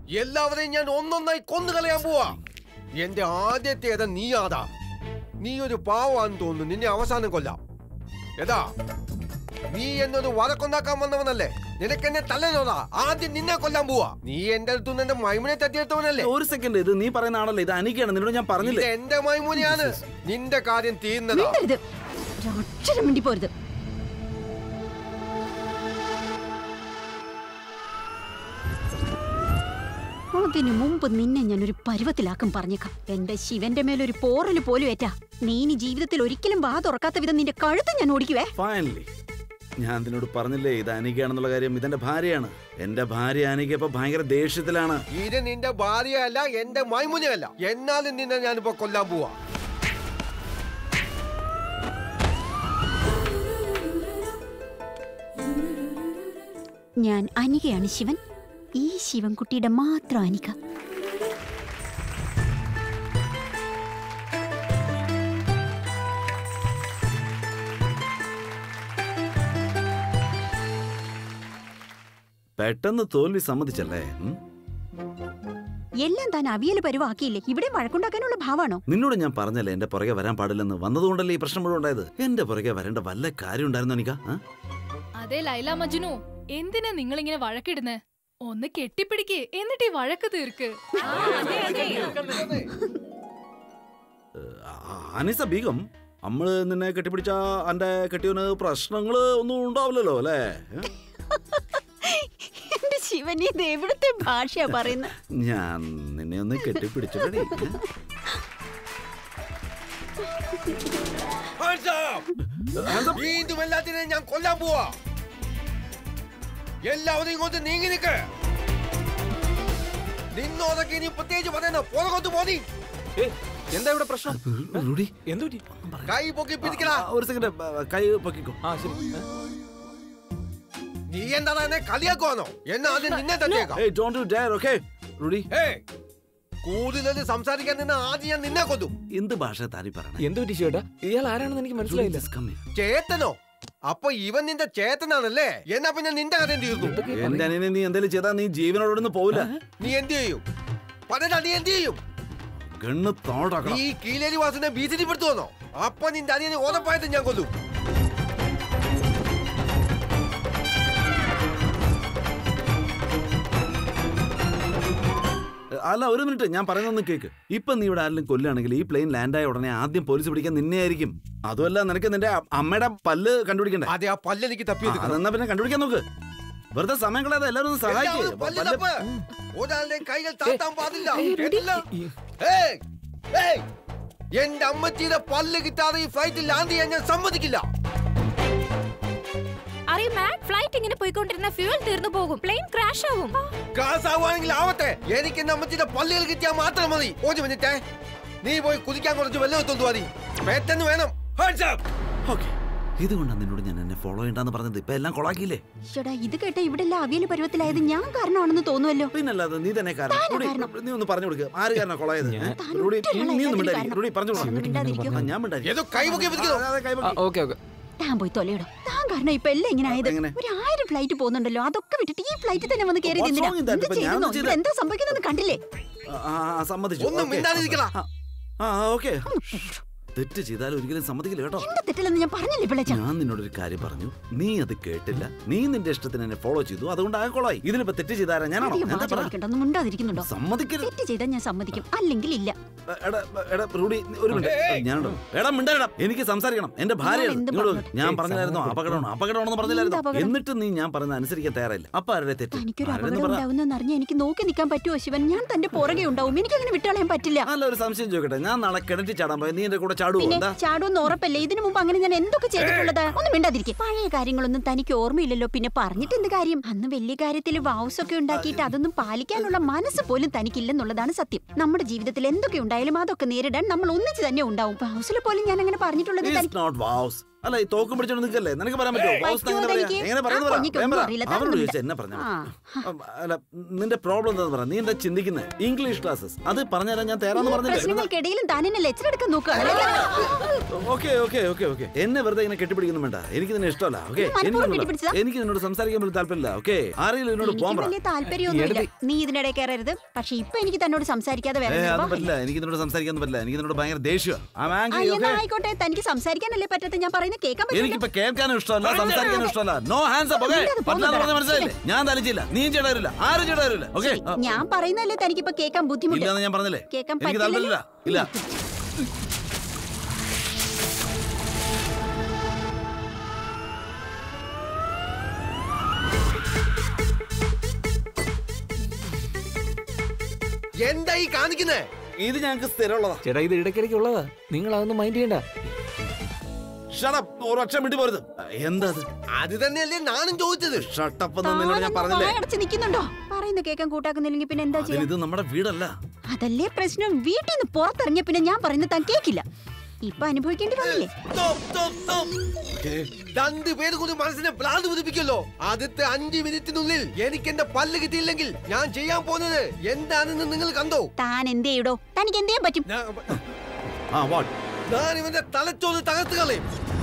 എല്ലാവരെയും ഞാൻ ഒന്നൊന്നായി കൊന്നു കളയാൻ പോവാ എന്റെ ആദ്യത്തെ ഏതാ നീ ആടാ നീ ഒരു പാവാന്ന് തോന്നുന്നു നിന്നെ അവസാനം കൊല്ലാം ഏതാ നീ എന്നൊരു വഴക്കൊണ്ടാക്കാൻ വന്നവനല്ലേ നിനക്കെന്നെ തല്ലനോടാ ആദ്യം നിന്നെ കൊല്ലാൻ പോവാ നീ എന്റെ അടുത്തുനിന്ന് എന്റെ മൈമുനെ തട്ടിയെടുത്തവനല്ലേ ഒരു സെക്കൻഡ് ഇത് നീ പറയുന്ന ആണല്ലോ ഇത് അനിക്കാണ് നിന്നോട് ഞാൻ ഇത് പറഞ്ഞില്ലേ എന്റെ മൈമുനെയാണ് നിന്റെ കാര്യം തീർന്നതാ മിണ്ടരുത് ഒരക്ഷരം മിണ്ടി പോരുത് അതിനു മുമ്പ് നിന്നെ ഞാൻ ഒരു പരുവത്തിലാക്കും പറഞ്ഞേക്കാം എന്റെ ശിവന്റെ മേലൊരു പോറല് പോലും ഏറ്റാ നീ ഇനി ജീവിതത്തിൽ ഒരിക്കലും വാ തുറക്കാത്ത വിധം നിന്റെ കഴുത്ത് ഞാൻ ഓടിക്കുവേ ഫൈനലി ഞാൻ നിന്നോട് പറഞ്ഞില്ലേ ഇത് അനികയാണെന്നുള്ള കാര്യം ഇതെന്റെ ഭാര്യയാണ് എന്റെ ഭാര്യ അനിക ഇപ്പൊ ഭയങ്കര ദേഷ്യത്തിലാണ് ഇത് നിന്റെ ഭാര്യയല്ല എന്റെ മൈമുനയല്ല എന്നാലും നിന്നെ ഞാനിപ്പോ കൊല്ലാൻ പോവാ ഞാൻ അനികയാണ് ശിവൻ ഈ ശിവൻകുട്ടിയുടെ മാത്രം അനിക പെട്ടെന്ന് തോൽവി സമ്മതിച്ചല്ലേ ഉം? എല്ലാം താൻ അവിയൽ പരുവാക്കിയില്ലേ ഇവിടെ വഴക്കുണ്ടാക്കാനുള്ള ഭാവാണോ നിന്നോട് ഞാൻ പറഞ്ഞല്ലേ എന്റെ പുറകെ വരാൻ പാടില്ലെന്ന് വന്നതുകൊണ്ടല്ലേ ഈ പ്രശ്നം മുഴുവൻ ഉണ്ടായത് എന്റെ പുറകെ വരേണ്ട വല്ല കാര്യം ഉണ്ടായിരുന്നു അനിക ആ? അതെ ലൈല മജ്നു എന്തിനാ നിങ്ങൾ ഇങ്ങനെ വഴക്കിടുന്നേ ഒന്ന് കെട്ടിപ്പിടിക്ക് എന്നിട്ട് ഈ വഴക്ക് തീർക്ക് ആ, അനിസ ബീഗം നമ്മള് നിന്നെ കെട്ടിപ്പിടിച്ച എന്റെ കെട്ടിയവന് പ്രശ്നങ്ങള് ഒന്നും ഉണ്ടാവില്ലല്ലോ അല്ലേ ഏ? എന്റെ ശിവൻ ഇത് എവിടുത്തെ ഭാഷയാ പറയുന്നത് ഞാൻ നിന്നെ ഒന്ന് കെട്ടിപ്പിടിച്ചിട്ടടി Hands up! വീണ്ടും എല്ലാത്തിനെയും ഞാൻ കൊല്ലാൻ പോവാ എല്ലാവരും ഇങ്ങോട്ട് നീങ്ങി നിക്ക് നിന്നോടൊക്കെ ഇനി പ്രത്യേകിച്ച് പറയുന്ന പുറകോട്ട് പോതി എന്താ ഇവിടെ പ്രശ്നം റൂഡി എന്തു പറ്റി കൈ പൊക്കി പിടിക്കടാ ആ, ഒരു സെക്കൻഡ് കൈ പൊക്കിക്കോ ആ ശരി നീ എന്താണ് എന്നെ കളിയാക്കുവാണോ എന്നാ ആദ്യം നിന്നെ തട്ടിയേക്കാം Hey, don't you dare, okay? Rudy ഏയ് കൂടുതൽ സംസാരിക്കാൻ നിന്ന ആദ്യം ഞാൻ നിന്നെ കൊല്ലും എന്ത് ഭാഷ താരി പറയണേ എന്തു പറ്റി ചേട്ടാ ഇയാൾ ആരാണെന്ന് എനിക്ക് മനസ്സിലായില്ല Just come here. ചേത്തനോ അപ്പൊ ഇവൻ നിന്റെ ചേത്തനാണല്ലേ എന്നാ പിന്നെ നിന്റെ കഥ തീർന്നു എന്റെ അനിയനെ നീ എന്തെങ്കിലും ചെയ്താൽ നീ ജീവനോടൊന്നും പോവില്ല നീ എന്ത് ചെയ്യും പറയടാ നീ എന്ത് ചെയ്യും ഗണ്ണ് തോടാക്കണം നീ കീലേരി വാസനെ ഭീഷണിപ്പെടുത്തുവന്നോ അപ്പൊ നിന്റെ അനിയനെ ഉറപ്പായിട്ടും ഞാൻ കൊല്ലും അല്ല ഒരു മിനിറ്റ് ഞാൻ പറയുന്നൊന്ന് കേക്ക് ഇപ്പൊ നീ ഇവിടെ ആരെങ്കിലും കൊല്ലുകയാണെങ്കിൽ ഈ പ്ലെയിൻ ലാൻഡായ ഉടനെ ആദ്യം പോലീസ് പിടിക്കാൻ നിന്നെ ആയിരിക്കും അതുമല്ല നിനക്ക് നിന്റെ അ- അമ്മയുടെ പല്ല് കണ്ടുപിടിക്കണ്ടേ അതെ ആ പല്ലെനിക്ക് ആ, തപ്പിയത് അതെന്നാ പിന്നെ കണ്ടുപിടിക്കാൻ നോക്ക് വെറുതെ സമയം കളയാതെ എല്ലാവരും ഒന്ന് സഹായിക്ക് പല്ല് പല്ല് തപ്പ് ഒരാളുടെ കൈകൾ താത്താൻ പാടില്ല കേട്ടില്ല? ഏയ്! ഏയ്! എന്റെ അമ്മച്ചിയുടെ പല്ല് കിട്ടാതെ ഈ ഫ്ലൈറ്റിൽ ലാൻഡ് ചെയ്യാൻ ഞാൻ സമ്മതിക്കില്ല അറിയുമേ ഫ്ലൈറ്റ് ഇങ്ങനെ പോയിക്കൊണ്ടിരുന്ന ഫ്യൂൽ തീർന്നു പോകും പ്ലെയിൻ ക്രാഷ് ആവും ഗ്യാസ് ആവുകയാണെങ്കിൽ ആവട്ടെ എനിക്ക് എന്റെ അമ്മച്ചിയുടെ പല്ലുകൾ കിട്ടിയാൽ മാത്രം മതി ഒരു മിനിറ്റ് നീ പോയി കുതിക്കാൻ കുറച്ച് വെള്ളം എത്തുന്നു മതി പെട്ടെന്ന് വേണം Hands up! ഓക്കെ ഇതുകൊണ്ടാണ് നിന്നോട് ഞാൻ എന്നെ ഫോളോ ചെയ്യണ്ടെന്ന് പറഞ്ഞത് ഇപ്പൊ എല്ലാം കൊളാക്കിയില്ലേ ചേട്ടാ ഇത് കേട്ട ഇവിടെ എല്ലാം അവിയൽ പരുവത്തിലായത് ഞാൻ കാരണമാണെന്ന് തോന്നുമല്ലോ പിന്നല്ലാതെ നീ തന്നെ കാരണം താനാ റൂഡി, കാരണം. നീ ഒന്ന് പറഞ്ഞു കൊടുക്കുക ആര് കാരണം കൊളായത് ഞാൻ- താൻ റൂഡി ഒറ്റയൊരാളാ നീ ഒന്നും എല്ലാത്തിനും മിണ്ടാതിരി. കാരണം. റൂഡി പറഞ്ഞു കൊടുക്കാം ഒന്ന് മിണ്ടാതിരിക്കോ? ആ, ഞാൻ മിണ്ടാതിരി. ഏതോ കൈമുക്കി പിടിക്കുന്നു. ആ, അതെ, കൈ ആ പൊക്കി. ഓക്കെ ഓക്കെ താൻ പോയി തൊലയിടോ താൻ കാരണം ഇപ്പൊ എല്ലാം ഇങ്ങനെ ആയത് എങ്ങനെ? ഒരു ആയിരം ഫ്ലൈറ്റ് പോകുന്നുണ്ടല്ലോ അതൊക്കെ വിട്ടിട്ട് ഈ ഫ്ലൈറ്റിൽ തന്നെ വന്ന് കയറി What's എന്തിനാ wrong with that? എന്ത് ഇപ്പൊ ഞാൻ ചെയ്യുന്നു ചെയ്ത- ഇവിടെ എന്താ സംഭവിക്കുന്നത് കണ്ടില്ലേ ആ, ആ, സമ്മതിച്ചു ഒന്നും ഓക്കേ. മിണ്ടാതിരിക്കടാ. ആ ഓക്കെ തെറ്റ് ചെയ്താൽ ഒരിക്കലും സമ്മതിക്കില്ല കേട്ടോ എന്റെ തെറ്റില്ലെന്ന് ഞാൻ പറഞ്ഞില്ലേ പിള്ളച്ച ഞാൻ നിന്നോടൊരു കാര്യം പറഞ്ഞു നീ അത് കേട്ടില്ല നീ നിന്റെ ഇഷ്ടത്തിന് എന്നെ ഫോളോ ചെയ്തു അതുകൊണ്ട് ആകോളായി ഇതിലിപ്പോ തെറ്റ് ചെയ്താരാ ഞാനാണോ അധികം എന്താ വാചകം പറ അടിക്കണ്ട മിണ്ടാതിരിക്കുന്നുണ്ടോ സമ്മതിക്കരുത് തെറ്റ് ചെയ്താൽ ഞാൻ സമ്മതിക്കും അല്ലെങ്കിൽ ഇല്ല എടാ എടാ റൂഡി ഒരു മിനിറ്റ് ഞാനുണ്ടോ എടാ മിണ്ടടാ എനിക്ക് സംസാരിക്കണം എന്റെ ഭാര്യയാണ് എന്ത് ഇങ്ങോട്ട് വരൂ. പറഞ്ഞു? ഞാൻ ഏയ്, പറഞ്ഞായിരുന്നു സമ്മതം അപകടമാണ് അപകടമാണെന്ന് എന്ത് പറഞ്ഞില്ലായിരുന്നു അപകടം? എന്നിട്ട് നീ ഞാൻ പറയുന്നത് അനുസരിക്കാൻ തയ്യാറായില്ല അപ്പൊ ആരുടെ തെറ്റ് തനിക്കൊരു ആരുടെന്ന് അപകടം പറ ഉണ്ടാവുന്നെന്ന് അറിഞ്ഞ എനിക്ക് നോക്കി നിൽക്കാൻ പറ്റുമോ ശിവൻ ഞാൻ തന്റെ പുറകെ ഉണ്ടാവും എനിക്ക് അങ്ങനെ വിട്ടുകളയാൻ പറ്റില്ല അല്ല ഒരു സംശയം ചോദിക്കട്ടെ ഞാൻ നാളെ കിണറ്റി ചാടാൻ പോയി നീ എന്റെ കൂടെ ചാടുവോ പിന്നെ എന്താ ചാടുമെന്ന് ഉറപ്പല്ലേ ഇതിനു മുമ്പ് അങ്ങനെ ഞാൻ എന്തൊക്കെ ചെയ്തിട്ടുള്ളത് ഒന്നും മിണ്ടാതിരിക്കും പഴയ കാര്യങ്ങളൊന്നും തനിക്ക് ഓർമ്മയില്ലല്ലോ പിന്നെ പറഞ്ഞിട്ട് എന്ത് കാര്യം അന്ന് വലിയ കാര്യത്തിൽ വൗസ് ഒക്കെ ഉണ്ടാക്കിയിട്ട് അതൊന്നും പാലിക്കാനുള്ള മനസ്സ് പോലും തനിക്കില്ലെന്നുള്ളതാണ് സത്യം നമ്മുടെ ജീവിതത്തിൽ എന്തൊക്കെ ഉണ്ടായാലും അതൊക്കെ നേരിടാൻ നമ്മൾ ഒന്നിച്ച് തന്നെ ഉണ്ടാവും വൗസിൽ പോലും ഞാൻ അങ്ങനെ പറഞ്ഞിട്ടുള്ളത് തനിക്ക് നോട്ട് വാവ്സ് അല്ല ഈ തോക്കും പിടിച്ചോണ്ട് നിൽക്കല്ലേ നിനക്ക് പറയാൻ പറ്റുമോ ബോസ് പറ്റുമോ എങ്ങനെ പറയാ തനിക്ക്? എങ്ങനെ പറയുന്നത് ആ പറ കുഞ്ഞിക്ക് വേഗം ഒന്നും പറ. അറിയില്ല, അവരോട് താനൊന്നും ചോദിച്ചാ എന്നെ പറഞ്ഞാ ആ. മതി. അല്ല നിന്റെ പ്രോബ്ലം എന്താന്ന് പറ നീ എന്താ ചിന്തിക്കുന്നത് ഇംഗ്ലീഷ് ക്ലാസ്സസ് അത് പറഞ്ഞുതരാൻ ഞാൻ തരാന്ന് പറഞ്ഞില്ലേ പ്രശ്നങ്ങൾക്കിടയിലും താൻ എന്നെ ലെക്ചർ എടുക്കാൻ നോക്കുകയാണ് ഓക്കെ ഓക്കെ ഓക്കെ ഓക്കെ എന്നെ വെറുതെ ഇങ്ങനെ കെട്ടിപ്പിടിക്കുന്നു വേണ്ട എനിക്ക് നിന്നെ ഇഷ്ടമല്ല ഓക്കെ ഇത് മനഃപൂർവ്വം എനിക്ക് കെട്ടിപ്പിടിച്ചതാ? എനിക്ക് നിന്നോട് സംസാരിക്കാൻ പോലും താല്പര്യമില്ല ഓക്കെ ആരെങ്കിലും എന്നോട് എനിക്ക് പോകാൻ പറ വലിയ താല്പര്യമൊന്നുമില്ല നീ ഇതിനിടെ കയറരുത് പക്ഷെ ഇപ്പൊ എനിക്ക് തന്നോട് സംസാരിക്കാതെ വേറെ ഏ അത് നിർവാഹമില്ല. പറ്റില്ല എനിക്ക് നിന്നോട് സംസാരിക്കാൻ പറ്റില്ല എനിക്ക് നിന്നോട് ഭയങ്കര ദേഷ്യമാണ് ആ, ആംഗ്രി എന്നാ ഓക്കെ ആയിക്കോട്ടെ തനിക്ക് സംസാരിക്കാനല്ലേ പറ്റത്ത ഞാൻ പറയുന്നത് കേൾക്കാൻ പറ്റില്ല എനിക്കിപ്പോ കേൾക്കാനും ഇഷ്ടമല്ല സംസാരിക്കാനും ഇഷ്ടമല്ല നോ ഹാൻഡ്സ് അപ്പ് ഓക്കെ മിണ്ടാതെ പറ്റാന്ന് പോകുന്നു പറഞ്ഞ മനസ്സിലായില്ലേ ഞാൻ തലിച്ചില്ല നീ ചെയ്യണവരില്ല ആരും ചെയ്യണവരില്ല ഓക്കെ ഞാൻ പറയുന്നല്ലേ തനിക്കിപ്പോ കേൾക്കാൻ ബുദ്ധിമുട്ട് ഇല്ലാന്ന് ഞാൻ പറഞ്ഞില്ലേ കേൾക്കാൻ എനിക്ക് താല്പര്യമില്ല ഇല്ല എന്താ ഈ കാണിക്കുന്നേ ഇത് ഞങ്ങൾക്ക് സ്ഥിരമുള്ളതാ ചേട്ടാ ഇത് ഇടയ്ക്കിടയ്ക്ക് ഉള്ളതാ നിങ്ങൾ അതൊന്നും മൈൻഡ് ചെയ്യണ്ട ഷടപ്പ് ഒരൊറ്റ മിണ്ടി പോരുത് എന്താ അത് അത് തന്നെയല്ലേ നാനും ചോദിച്ചത് ഷട്ടപ്പ് എന്ന് നിന്നോട് ഞാൻ താനൊന്ന് പറഞ്ഞില്ലേ വായടച്ച് നിൽക്കുന്നുണ്ടോ പറയുന്ന കേൾക്കാൻ കൂട്ടാക്കുന്നില്ലെങ്കിൽ പിന്നെ എന്താ അതിന് ചെയ്യാ ഇത് നമ്മുടെ വീടല്ല അതല്ലേ പ്രശ്നം വീട്ടിൽ നിന്ന് പുറത്തിറങ്ങിയ പിന്നെ ഞാൻ പറയുന്നത് താൻ കേക്കില്ല ഇപ്പൊ അനുഭവിക്കേണ്ടി വന്നില്ലേ Stop, stop, stop. രണ്ട് പേര് കൂടി മനസ്സിനെ ഭ്രാന്ത് പിടിപ്പിക്കല്ലോ ആദ്യത്തെ അഞ്ച് മിനിറ്റിനുള്ളിൽ എനിക്ക് എന്റെ പല്ല് കിട്ടിയില്ലെങ്കിൽ ഞാൻ ചെയ്യാൻ പോകുന്നത് എന്താണെന്ന് നിങ്ങൾ കണ്ടോ താൻ എന്തേ ഇടോ തനിക്ക് എന്തേ പറ്റും ഞാൻ- ആ വാട്ട് ഞാൻ ഇവന്റെ തലച്ചോറ് തകർത്ത് കളയും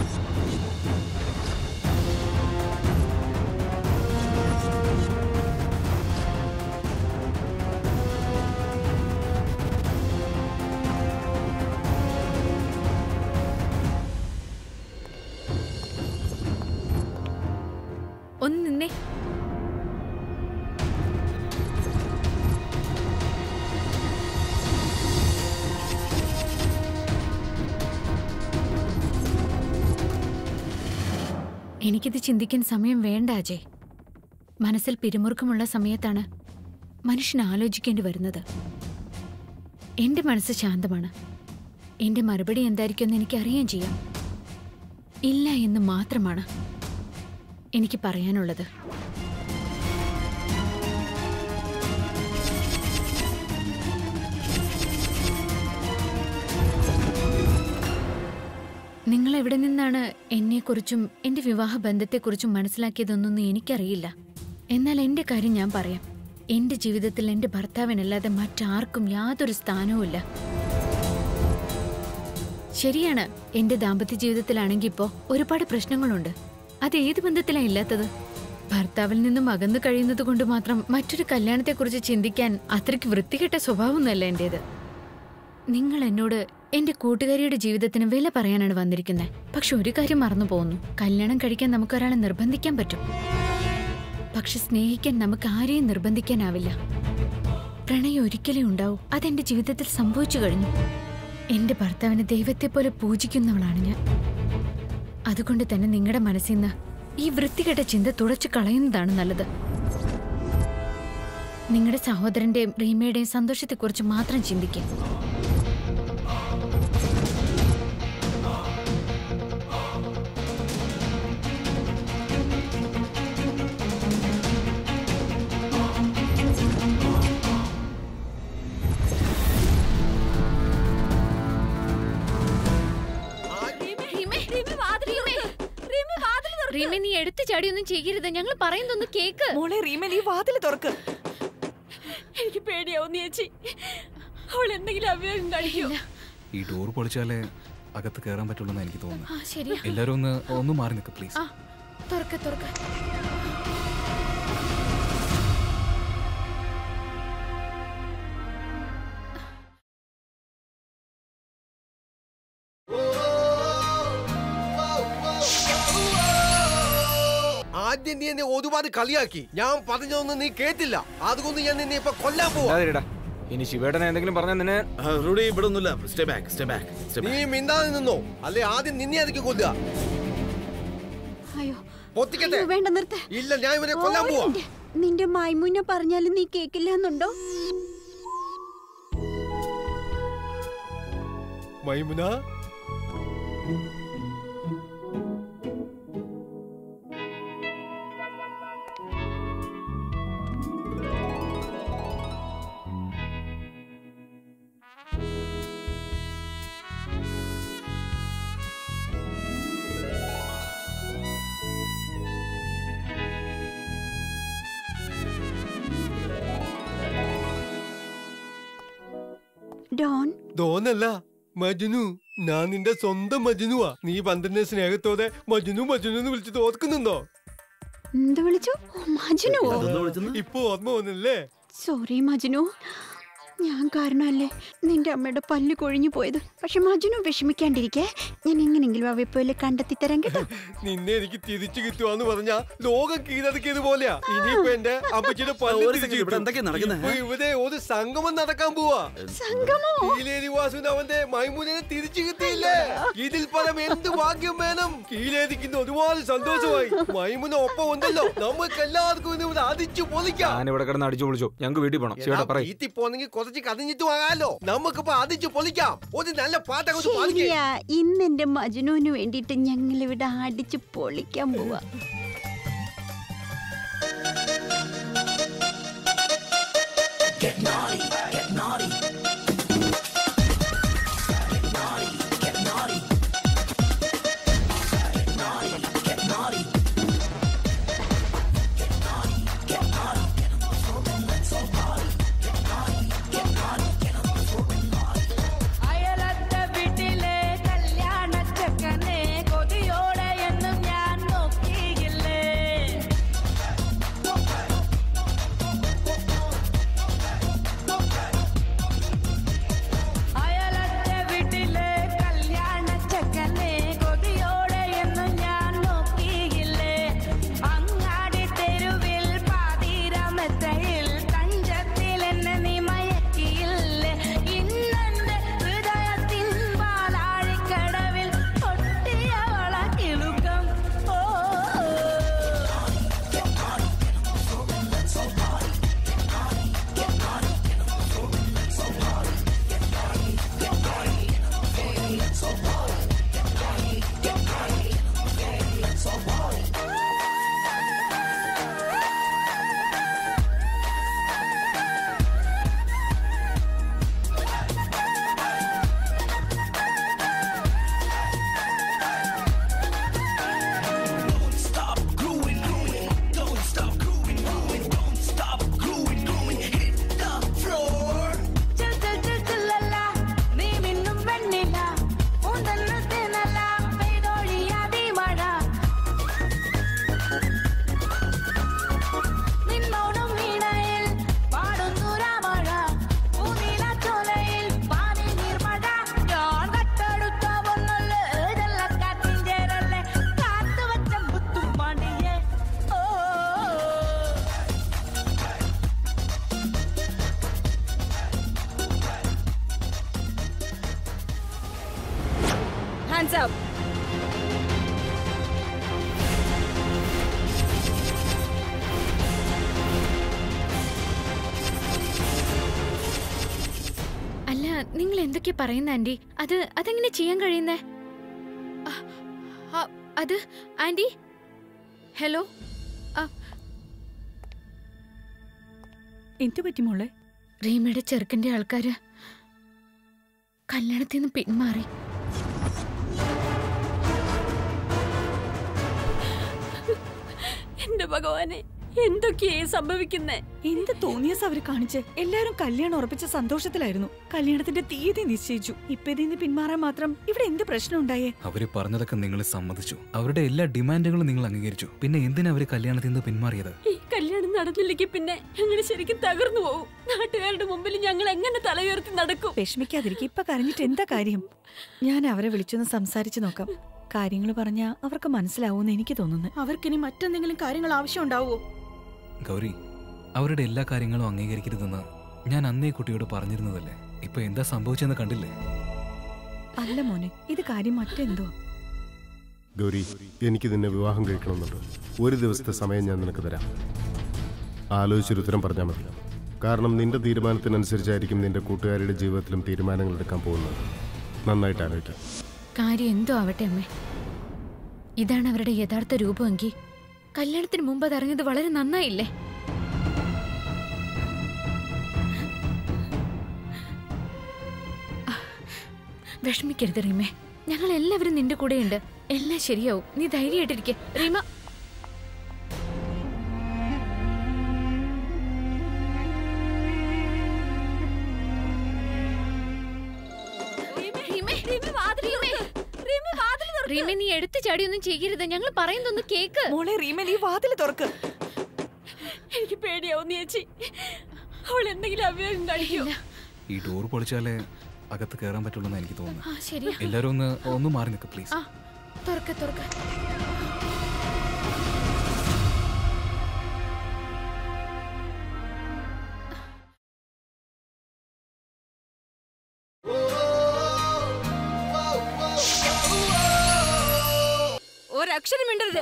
ഒന്ന് നിന്നേ എനിക്കിത് ചിന്തിക്കാൻ സമയം വേണ്ട അജയ് മനസ്സിൽ പിരിമുറുക്കമുള്ള സമയത്താണ് മനുഷ്യൻ ആലോചിക്കേണ്ടി വരുന്നത് എന്റെ മനസ്സ് ശാന്തമാണ് എന്റെ മറുപടി എന്തായിരിക്കുമെന്ന് എനിക്ക് അറിയാൻ ചെയ്യാം ഇല്ല എന്ന് മാത്രമാണ് എനിക്ക് പറയാനുള്ളത് നിങ്ങൾ എവിടെ നിന്നാണ് എന്നെക്കുറിച്ചും എന്റെ വിവാഹ ബന്ധത്തെക്കുറിച്ചും മനസ്സിലാക്കിയതെന്നൊന്നും എനിക്കറിയില്ല എന്നാൽ എന്റെ കാര്യം ഞാൻ പറയാം എന്റെ ജീവിതത്തിൽ എന്റെ ഭർത്താവിനല്ലാതെ മറ്റാർക്കും യാതൊരു സ്ഥാനവുമില്ല ശരിയാണ് എന്റെ ദാമ്പത്യ ജീവിതത്തിലാണെങ്കിൽ ഇപ്പോ ഒരുപാട് പ്രശ്നങ്ങളുണ്ട് അത് ഏത് ബന്ധത്തിലാ ഇല്ലാത്തത് ഭർത്താവിൽ നിന്നും അകന്നു കഴിയുന്നത് കൊണ്ട് മാത്രം മറ്റൊരു കല്യാണത്തെക്കുറിച്ച് ചിന്തിക്കാൻ അത്രയ്ക്ക് വൃത്തികെട്ട സ്വഭാവമൊന്നുമല്ല എന്റേത് നിങ്ങൾ എന്നോട് എന്റെ കൂട്ടുകാരിയുടെ ജീവിതത്തിന് വില പറയാനാണ് വന്നിരിക്കുന്നത് പക്ഷെ ഒരു കാര്യം മറന്നു പോകുന്നു കല്യാണം കഴിക്കാൻ നമുക്ക് ഒരാളെ നിർബന്ധിക്കാൻ പറ്റും പക്ഷെ സ്നേഹിക്കാൻ നമുക്ക് ആരെയും നിർബന്ധിക്കാനാവില്ല പ്രണയം ഒരിക്കലേ ഉണ്ടാവൂ അതെന്റെ ജീവിതത്തിൽ സംഭവിച്ചു കഴിഞ്ഞു എന്റെ ഭർത്താവിനെ ദൈവത്തെ പോലെ പൂജിക്കുന്നവളാണ് ഞാൻ അതുകൊണ്ട് തന്നെ നിങ്ങളുടെ മനസ്സിൽ നിന്ന് ഈ വൃത്തികെട്ട ചിന്ത തുടച്ചു കളയുന്നതാണ് നല്ലത് നിങ്ങളുടെ സഹോദരന്റെയും റീമയുടെയും സന്തോഷത്തെക്കുറിച്ച് മാത്രം ചിന്തിക്കുക റീമ നീ എടുത്തു ചാടിയൊന്നും ചെയ്യരുത് ഞങ്ങൾ പറയുന്നൊന്ന് കേക്ക് മോളെ റീമൽ ഈ വാതിൽ തുറക്ക് എനിക്ക് പേടിയാവുന്നു ചേച്ചി അവൾ എന്തെങ്കിലും അഭിനയം കാണിക്കോ ഈ ഡോർ പൊളിച്ചാലേ അകത്ത് കയറാൻ പറ്റുള്ളൂ എന്ന് എനിക്ക് തോന്നുന്നു ആ ശരിയാ എല്ലാരും ഒന്ന് ഒന്ന് മാറി നിൽക്ക് പ്ലീസ് ആ തുറക്ക തുറക്ക ആദ്യം നീ എന്നെ ഒരുപാട് കളിയാക്കി ഞാൻ പറഞ്ഞതൊന്നും നീ കേട്ടില്ല അതുകൊണ്ട് ഞാൻ നിന്നെ ഇപ്പൊ കൊല്ലാൻ പോവാ അതെടാ ഇനി ശിവേട്ടനെ എന്തെങ്കിലും പറഞ്ഞാൽ നിന്നെ റൂഡി ഇവിടെ ഒന്നുമില്ല stay back stay back stay നീ ബാക്ക് മിണ്ടാതെ നിന്നോ അല്ലെ ആദ്യം നിന്നെ അതൊക്കെ കൊല്ലുക അയ്യോ പൊത്തിക്കട്ടെ അയ്യോ, വേണ്ട നിർത്ത ഇല്ല ഞാൻ ഇവനെ കൊല്ലാൻ പോവാ നിന്റെ മൈമുന്നെ പറഞ്ഞാലും നീ കേക്കില്ല എന്നുണ്ടോ മൈമുന ഡോൺ തോന്നല്ല മജുനു ഞാൻ നിന്റെ സ്വന്തം മജുനുവാ നീ പന്ത്രണ്ട് സ്നേഹത്തോടെ മജുനു മജുനു എന്ന് വിളിച്ച് തോർക്കുന്നുണ്ടോ എന്ത് വിളിച്ചു മജുനുവോ അതൊന്ന് വിളിച്ചെന്ന് ഇപ്പൊ ഓർമ്മ വന്നല്ലേ സോറി മജുനു ഞാൻ കാരണമല്ലേ നിന്റെ അമ്മയുടെ പല്ല് കൊഴിഞ്ഞു പോയത് പക്ഷെ മജുനു വിഷമിക്കാണ്ടിരിക്കേ ഞാൻ എങ്ങനെങ്കിലും ആ വെപ്പോയില് കണ്ടെത്തി തരാൻ കേട്ടോ നിന്നെ എനിക്ക് തിരിച്ചു കിട്ടുവാന്ന് പറഞ്ഞാ ലോകം കീഴടക്കിയത് പോലെയാ ഇനിയിപ്പോ എന്റെ അമ്മച്ചിയുടെ പല്ല് ഒരു തിരിച്ചു second, ഇവിടെ എന്തൊക്കെയാ നടക്കുന്നെ? ഇപ്പൊ ഇവിടെ ഒരു സംഗമം നടക്കാൻ പോവാ സംഗമോ കീലേരി വാസുവിന് അവന്റെ മൈമുനെ തിരിച്ചു കിട്ടിയില്ലേ ഇതിൽ പരം എന്ത് ഭാഗ്യം വേണം കീലേരിക്കുന്ന ഒരുപാട് സന്തോഷമായി മൈമുന ഒപ്പം ഉണ്ടല്ലോ നമുക്ക് എല്ലാവർക്കും ഇന്ന് ഇവിടെ അടിച്ചു പൊളിക്കാം ഞാനിവിടെ കിടന്ന് അടിച്ചു വിളിച്ചു ഞങ്ങൾക്ക് വീട്ടിൽ പോണം ശിവയുടെ പറയും വീട്ടിൽ പോന്നെങ്കിൽ കുറച്ച് കതിഞ്ഞിട്ട് വാങ്ങാലോ നമുക്കിപ്പോ അടിച്ചു പൊളിക്കാം ഒരു നല്ല പാട്ടങ്ങോട്ട് പാടിക്കേ ശരിയാ ഇന്ന് എന്റെ മജുനുവിന് വേണ്ടിയിട്ട് ഞങ്ങൾ ഇവിടെ അടിച്ച് പൊളിക്കാൻ പോവാ അയലത്തെ വീട്ടിലെ കല്യാണച്ചക്കനെ കൊതിയോടെ എന്നും ഞാൻ നോക്കിയില്ലേ അയലത്തെ വീട്ടിലെ കല്യാണച്ചക്കനെ കൊതിയോടെ എന്നും ഞാൻ നോക്കിയില്ലേ അങ്ങാടി തെരുവിൽ പാതിരമെത്തയിൽ തഞ്ചത്തിൽ എന്നെ നീ മയക്കിയില്ലേ ഇന്നെന്റെ ഹൃദയത്തിൻ പാലാഴിക്കടവിൽ പൊട്ടിയവള കിളുക്കം ഓ ചിൽ ചിൽ ചിൽ ചില്ലല്ല നീ മിന്നും വെണ്ണില ഉണ്ടെന്നതിനല്ല പെയ്തൊഴിയാതി മഴ നിന്നോടും വീണയിൽ പാടുന്നു രാമഴ പൂനീലച്ചോലയിൽ പാനി നീർമഴ ഞാൻ കട്ടെടുത്ത പൊന്നല്ലേ ജല്ലക്കാറ്റിൻ ചേരല്ലേ കാത്തുവച്ച മുത്തും പാണ്ടിയേ ഓ Hands up. അല്ല നിങ്ങൾ എന്തൊക്കെയാ പറയുന്ന ആന്റി അത് അതെങ്ങനെ ചെയ്യാൻ കഴിയുന്നേ ആ, ആ, അത് ആന്റി ഹലോ ആ, എന്തു പറ്റി മോളെ റീമയുടെ ചെറുക്കന്റെ ആൾക്കാര് കല്യാണത്തിൽ നിന്ന് പിന്മാറി എന്റെ ഭഗവാനെ എന്തൊക്കെയാ സംഭവിക്കുന്നേ എന്ത് തോന്നിയസ് അവര് കാണിച്ച് എല്ലാരും കല്യാണം ഉറപ്പിച്ച സന്തോഷത്തിലായിരുന്നു കല്യാണത്തിന്റെ തീയതി നിശ്ചയിച്ചു ഇപ്പൊ ഇതിന്ന് പിന്മാറാൻ മാത്രം ഇവിടെ എന്ത് പ്രശ്നം ഉണ്ടായേ അവര് പറഞ്ഞതൊക്കെ നിങ്ങൾ സമ്മതിച്ചു അവരുടെ എല്ലാ ഡിമാൻഡുകളും നിങ്ങൾ അംഗീകരിച്ചു പിന്നെ എന്തിനാ അവര് കല്യാണത്തിൽ നിന്ന് പിന്മാറിയത് ഈ കല്യാണം നടന്നില്ലെങ്കിൽ പിന്നെ ഞങ്ങൾ ശരിക്കും തകർന്നു പോകും നാട്ടുകാരുടെ മുമ്പിൽ ഞങ്ങൾ എങ്ങനെ തല ഉയർത്തി നടക്കും വിഷമിക്കാതിരിക്കും ഇപ്പൊ കരഞ്ഞിട്ട് എന്താ കാര്യം ഞാൻ അവരെ വിളിച്ചൊന്ന് സംസാരിച്ചു നോക്കാം കാര്യങ്ങൾ പറഞ്ഞാ അവർക്ക് മനസ്സിലാവൂന്ന് എനിക്ക് തോന്നുന്നു അവർക്കിനി മറ്റെന്തെങ്കിലും കാര്യങ്ങൾ ആവശ്യമുണ്ടാവോ ഗൗരി അവരുടെ എല്ലാ കാര്യങ്ങളും അംഗീകരിക്കരുതെന്ന് ഞാൻ അന്നേ കുട്ടിയോട് പറഞ്ഞിരുന്നതല്ലേ ഇപ്പൊ എന്താ സംഭവിച്ചെന്ന് കണ്ടില്ലേ അല്ല മോനെ ഇത് കാര്യം മറ്റെന്തോ ഗൗരി എനിക്ക് നിന്നെ വിവാഹം കഴിക്കണമെന്നുണ്ട് ഒരു ദിവസത്തെ സമയം ഞാൻ നിനക്ക് തരാം ആലോചിച്ചൊരു ഉത്തരം പറഞ്ഞാൽ മതി കാരണം നിന്റെ തീരുമാനത്തിനനുസരിച്ചായിരിക്കും നിന്റെ കൂട്ടുകാരുടെ ജീവിതത്തിലും തീരുമാനങ്ങൾ എടുക്കാൻ പോകുന്നത് നന്നായിട്ട് ആലോചിക്കാം കാര്യം എന്തോ ആവട്ടെ അമ്മേ ഇതാണ് അവരുടെ യഥാർത്ഥ രൂപമെങ്കിൽ കല്യാണത്തിന് മുമ്പ് അതറിഞ്ഞത് വളരെ നന്നായില്ലേ ആ, വിഷമിക്കരുത് റീമേ ഞങ്ങൾ എല്ലാവരും നിന്റെ കൂടെയുണ്ട് എല്ലാം ശരിയാവും നീ ധൈര്യമായിട്ടിരിക്കെ റീമ റിമി വാതിൽ തുറക്ക്. റിമി വാതിൽ തുറക്ക്. റീമ നീ എടുത്തു ചാടിയൊന്നും ചെയ്യരുത് ഞങ്ങൾ പറയുന്നൊന്ന് കേക്ക് മോളെ റീമൽ ഈ വാതിൽ തുറക്ക് എനിക്ക് പേടിയാവും ചേച്ചി അവൾ എന്തെങ്കിലും അഭിയോഗം കാണിക്കോ ഈ ഡോർ പൊളിച്ചാലേ അകത്ത് കയറാൻ പറ്റുള്ളൂ എന്ന് എനിക്ക് തോന്നുന്നു ആ ശരി എല്ലാരും ഒന്ന് ഒന്ന് മാറി നിൽക്ക് പ്ലീസ് ആ തുറക്ക തുറക്ക ഒരക്ഷരം മിണ്ടരുത്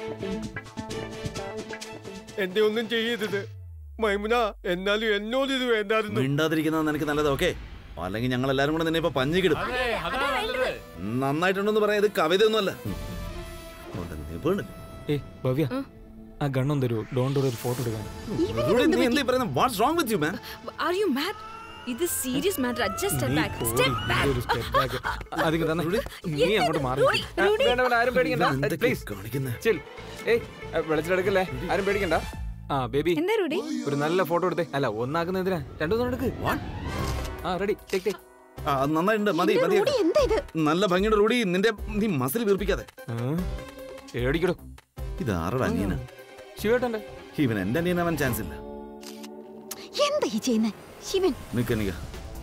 എന്റെ ഒന്നും ചെയ്യരുത് മൈമുന എന്നാലും എന്നോട് ഇത് വേണ്ടായിരുന്നു മിണ്ടാതിരിക്കുന്നത് നിനക്ക് നല്ലത് ഓക്കെ അല്ലെങ്കിൽ ഞങ്ങൾ എല്ലാരും കൂടെ നിന്നെ ഇപ്പൊ പഞ്ഞിക്കിടും നന്നായിട്ടുണ്ടെന്ന് പറയാം ഇത് കവിതയൊന്നുമല്ല ഉം. അവിടെ നീ വീണ്. ഏ ഭവ്യ ആ ഗണ്ണും തരൂ ഡോണ്ട് ഒരു ഫോട്ടോ എടുക്കാൻ ഇവിടെ നീ എന്താ ഈ പറയുന്നത് what's wrong with you man are you mad ഇത് serious matter just step back step back അധികം തന്നെ നീ അങ്ങോട്ട് മാറി റൂഡി, ആ, റൂഡി. വേണ്ട വേണ്ട ആരും പേടിക്കണ്ട എന്തൊക്കെ പ്ലീസ് കാണിക്കുന്നേ ചിൽ ഏയ് വെളിച്ചെടുക്കല്ലേ ആരും പേടിക്കണ്ട ആ ബേബി എന്താ റൂഡി ഒരു നല്ല ഫോട്ടോ എടുത്തേ അല്ല ഒന്നാക്കുന്ന എന്തിനാ രണ്ടു മൂന്ന് എടുക്ക് ആ റെഡി ടേക്ക് ടേക്ക് ആ നന്നായിട്ടുണ്ട് മതി എന്റെ മതി റൂഡി എന്താ ഇത് നല്ല ഭംഗിയുടെ റൂഡി നിന്റെ നീ മസിൽ വീർപ്പിക്കാതെ പേടിക്കടോ ഇത് ആരുടെ അനിയന ശിവേട്ടന്റെ ഇവൻ എന്റെ അനിയനാവാൻ ചാൻസ് ഇല്ല എന്താ ഈ ചെയ്യുന്നത് ശിവൻ നിക്ക നിക്ക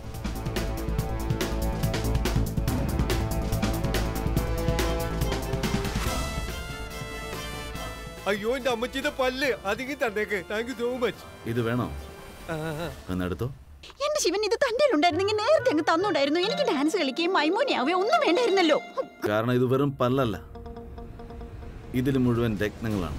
അയ്യോ എന്റെ അമ്മച്ചിയുടെ പല്ല് അതിങ്ങി തന്നേക്ക് താങ്ക് യു സോ മച്ച് ഇത് വേണോ എന്നെടുത്തോ എന്റെ ശിവൻ ഇത് തന്റെ ഉണ്ടായിരുന്നെങ്കിൽ നേരത്തെ അങ്ങ് തന്നോണ്ടായിരുന്നു എനിക്ക് ഡാൻസ് കളിക്കുകയും മൈമോനിയാവുകയോ ഒന്നും വേണ്ടായിരുന്നല്ലോ കാരണം ഇത് വെറും പല്ലല്ല ഇതിൽ മുഴുവൻ രത്നങ്ങളാണ്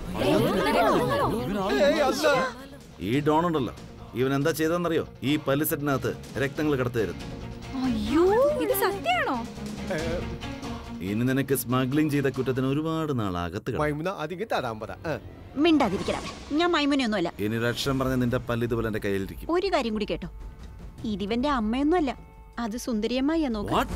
ഈ ഡോൺ ഉണ്ടല്ലോ ഇവൻ എന്താ ചെയ്തെന്നറിയോ ഈ പല്ല് സെറ്റിനകത്ത് രക്തങ്ങൾ കടത്തുമായിരുന്നു അയ്യോ ഇത് സത്യാണോ ഇനി നിനക്ക് സ്മഗ്ലിംഗ് ചെയ്ത കുറ്റത്തിന് ഒരുപാട് നാൾ അകത്ത് കിടക്കും. മൈമുന അതിങ്ങി തരാൻ പറ ആ. മിണ്ടാതിരിക്കണം ഞാൻ മൈമോനിയൊന്നുമല്ല ഇനി ഒരു അക്ഷരം പറഞ്ഞ നിന്റെ പല്ല് ഇതുപോലെ എന്റെ കയ്യിലിരിക്കും ഒരു കാര്യം കൂടി കേട്ടോ ഇതിവന്റെ അമ്മയൊന്നുമല്ല അത് സുന്ദരിയമ്മായ നോക്ക What?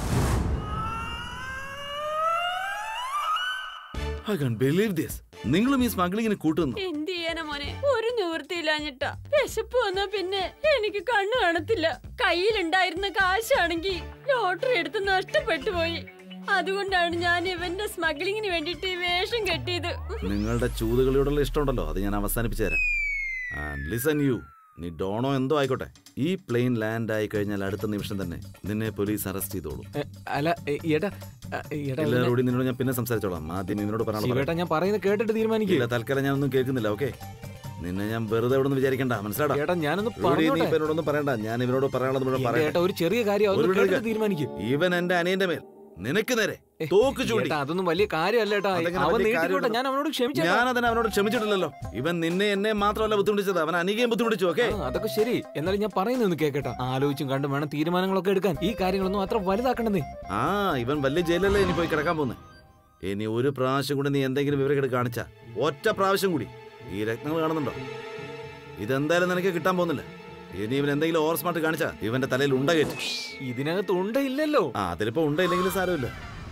I can't believe this. നിങ്ങളും ഈ സ്മഗ്ലിങ്ങിന് കൂട്ടുന്നു എന്ത് ചെയ്യാനാ മോനെ ഒരു നിവൃത്തിയില്ലാഞ്ഞിട്ടാ വിശപ്പ് വന്നാ പിന്നെ എനിക്ക് കണ്ണു കാണത്തില്ല കയ്യിലുണ്ടായിരുന്ന കാശാണെങ്കി ലോട്ടറി എടുത്ത് നഷ്ടപ്പെട്ടു പോയി അതുകൊണ്ടാണ് ഞാൻ ഇവന്റെ സ്മഗ്ലിങ്ങിന് വേണ്ടിട്ട് ഈ വേഷം കെട്ടിയത് നിങ്ങളുടെ ചൂതുകളിയോടുള്ള ഇഷ്ടമുണ്ടല്ലോ അത് ഞാൻ അവസാനിപ്പിച്ചു തരാം ലിസൺ യു നീ ഡോണോ എന്തോ ആയിക്കോട്ടെ ഈ പ്ലെയിൻ ലാൻഡ് ആയി കഴിഞ്ഞാൽ അടുത്ത നിമിഷം തന്നെ നിന്നെ പോലീസ് അറസ്റ്റ് ചെയ്തോളൂ ഏ, അല്ല ഏ, ഏട്ടാ ആ, ഏട്ടാ എല്ലാവരോടും നിന്നോട് ഞാൻ പിന്നെ സംസാരിച്ചോളാം ആദ്യം നിന്നോട് ശിവേട്ടാ പറയാനുള്ള ഞാൻ പറയുന്നത് കേട്ടിട്ട് തീരുമാനിക്കില്ല ഇല്ല തൽക്കാലം ഞാനൊന്നും കേൾക്കുന്നില്ല ഓക്കെ നിന്നെ ഞാൻ വെറുതെ ഇവിടെ നിന്ന് വിചാരിക്കണ്ട മനസ്സിലാടാ ഏട്ടാ ഞാനൊന്ന് റൂഡി, നീ പറഞ്ഞോട്ടെ ഇപ്പൊ എന്നോടൊന്നും പറയണ്ട ഞാൻ ഇവരോട് പറയാനുള്ളത് മുഴുവൻ എന്റെ പറയട്ടെ ഏട്ടാ ഒരു ചെറിയ കാര്യം ഒരു അതൊന്ന് മിനിറ്റ് കേട്ടിട്ട് തീരുമാനിക്കും ഇവൻ എന്റെ അനിയന്റെ മേൽ നിനക്ക് നേരെ തോക്ക് ചൂണ്ടി ഏട്ടാ അതൊന്നും വലിയ കാര്യമല്ല ഏട്ടാ അതെങ്ങനെ അവൻ വലിയ നീട്ടിക്കോട്ടെ കാര്യമാണ്? ഞാൻ അവനോട് ക്ഷമിച്ചേട്ടാ ഞാൻ അതിന് അവനോട് ക്ഷമിച്ചിട്ടില്ലല്ലോ ഇവൻ നിന്നെ എന്നെ മാത്രമല്ല ബുദ്ധിമുട്ടിച്ചത് അവൻ അനികയും ബുദ്ധിമുട്ടിച്ചു ഓക്കെ ആ, അതൊക്കെ ശരി എന്നാലും ഞാൻ പറയുന്നൊന്ന് കേക്കട്ടെ ആലോചിച്ചും കണ്ടും വേണം തീരുമാനങ്ങളൊക്കെ എടുക്കാൻ ഈ കാര്യങ്ങളൊന്നും അത്ര വലുതാക്കണ്ടെന്നേ ആ ഇവൻ വലിയ ജയിലല്ലേ ഇനി പോയി കിടക്കാൻ പോകുന്നത് ഇനി ഒരു പ്രാവശ്യം കൂടി നീ എന്തെങ്കിലും വിവരക്കേട് കാണിച്ച ഒറ്റ പ്രാവശ്യം കൂടി ഈ രത്നങ്ങൾ കാണുന്നുണ്ടോ ഇതെന്തായാലും നിനക്ക് കിട്ടാൻ പോകുന്നില്ല ഇനി ഇവൻ എന്തെങ്കിലും ഓവർ സ്മാർട്ട് കാണിച്ചാ ഇവന്റെ തലയിൽ ഉണ്ട കയറ്റും ഇതിനകത്ത് ഉണ്ടയില്ലല്ലോ ആ അതിലിപ്പോ ഉണ്ടയില്ലെങ്കിലും സാരമില്ല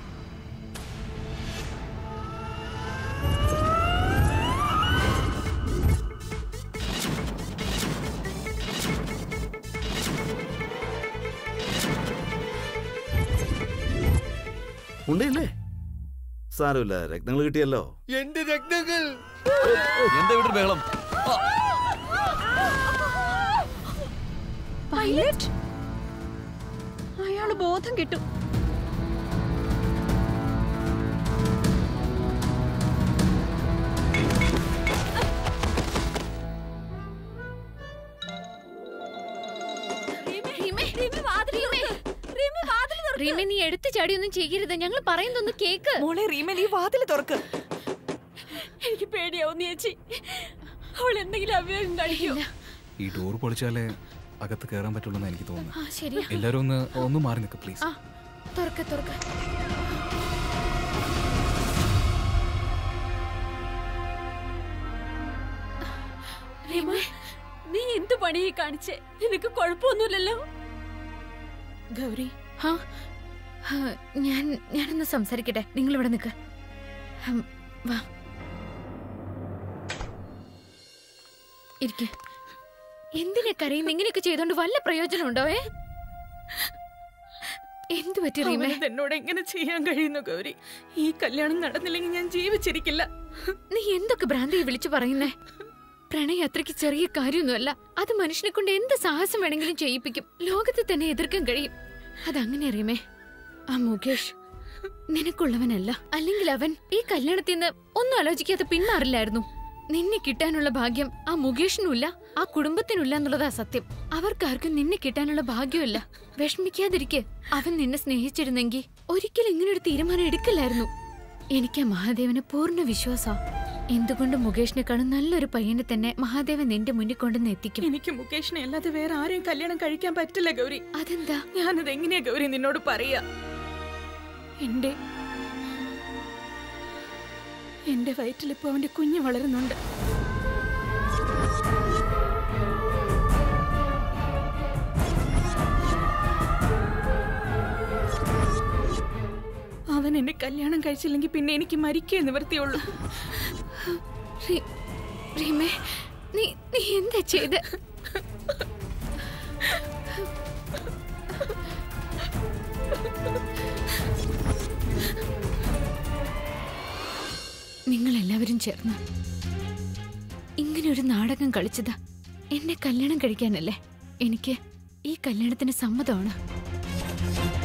ഉണ്ടയില്ലേ സാരമില്ല രത്നങ്ങൾ കിട്ടിയല്ലോ എന്റെ രക്തങ്ങൾ എന്താ വീട്ടിൽ ബഹളം പൈലറ്റ് അയാള് ബോധം കിട്ടും റിമി, റിമി വാതിൽ തുറക്ക്. റിമി വാതിൽ തുറക്ക്. റീമ നീ എടുത്തു ചാടിയൊന്നും ചെയ്യരുത് ഞങ്ങൾ പറയുന്നൊന്ന് കേക്ക് മോളെ റീമൽ ഈ വാതിൽ തുറക്ക് എനിക്ക് പേടിയാവും ചേച്ചി അവൾ എന്തെങ്കിലും അഭിയോഗം കാണിക്കോ ഈ ഡോർ പൊളിച്ചാലേ അകത്ത് കയറാൻ പറ്റുള്ളൂ എന്ന് എനിക്ക് തോന്നുന്നു ആ ശരി എല്ലാരും ഒന്ന് ഒന്ന് മാറി നിൽക്ക് പ്ലീസ് ആ തുറക്ക തുറക്ക റിമ നീ എന്ത് പണി ഈ കാണിച്ചേ നിനക്ക് കുഴപ്പമൊന്നുമില്ലല്ലോ ഗൗരി ഹാ ഹാ, ഞാൻ ഞാനൊന്ന് സംസാരിക്കട്ടെ നിങ്ങൾ ഇവിടെ നിൽക്ക് ഹം, വാ ഇരിക്കെ എന്തിനാ കരയുന്ന ഇങ്ങനെയൊക്കെ ചെയ്തോണ്ട് വല്ല പ്രയോജനം ഉണ്ടോ ഏ എന്തു പറ്റി റീമേ അവനത് എന്നോട് എങ്ങനെ ചെയ്യാൻ കഴിയുന്നു ഗൗരി ഈ കല്യാണം നടന്നില്ലെങ്കിൽ ഞാൻ ജീവിച്ചിരിക്കില്ല നീ എന്തൊക്കെ ഭ്രാന്തിയെ വിളിച്ചു പറയുന്നേ പ്രണയം അത്രയ്ക്ക് ചെറിയ കാര്യമൊന്നുമല്ല അത് മനുഷ്യനെ കൊണ്ട് എന്ത് സാഹസം വേണമെങ്കിലും ചെയ്യിപ്പിക്കും ലോകത്തെ തന്നെ എതിർക്കാൻ കഴിയും അതങ്ങനെ അറിയുമേ ആ മുകേഷ് നിനക്കുള്ളവനല്ല അല്ലെങ്കിൽ അവൻ ഈ കല്യാണത്തിൽ നിന്ന് ഒന്നും ആലോചിക്കാതെ പിന്മാറില്ലായിരുന്നു നിന്നെ കിട്ടാനുള്ള ഭാഗ്യം ആ മുകേഷിനുമില്ല ആ കുടുംബത്തിനുമില്ല എന്നുള്ളതാ സത്യം അവർക്കാർക്കും നിന്നെ കിട്ടാനുള്ള ഭാഗ്യമില്ല വിഷമിക്കാതിരിക്കെ അവൻ നിന്നെ സ്നേഹിച്ചിരുന്നെങ്കിൽ ഒരിക്കലും ഇങ്ങനെ ഒരു തീരുമാനം എടുക്കില്ലായിരുന്നു എനിക്ക് ആ മഹാദേവന് പൂർണ്ണ വിശ്വാസാ എന്തുകൊണ്ട് മുകേഷിനെക്കാളും നല്ലൊരു പയ്യനെ തന്നെ മഹാദേവൻ നിന്റെ മുന്നിൽ കൊണ്ടുവന്ന് എത്തിക്കും എനിക്ക് മുകേഷിനെ അല്ലാതെ വേറെ ആരെയും കല്യാണം കഴിക്കാൻ പറ്റില്ല ഗൗരി അതെന്താ ഞാനത് എങ്ങനെയാ ഗൗരി നിന്നോട് പറയാ എന്റെ എന്റെ വയറ്റിൽ ഇപ്പൊ അവന്റെ കുഞ്ഞ് വളരുന്നുണ്ട് അവൻ എന്നെ കല്യാണം കഴിച്ചില്ലെങ്കിൽ പിന്നെ എനിക്ക് മരിക്കേ നിവർത്തിയുള്ളൂ റീ- റീമേ നീ നീ എന്താ ചെയ്ത് നിങ്ങൾ എല്ലാവരും ചേർന്ന് ഇങ്ങനെ ഒരു നാടകം കളിച്ചത് എന്നെ കല്യാണം കഴിക്കാനല്ലേ എനിക്ക് ഈ കല്യാണത്തിന് സമ്മതമാണ്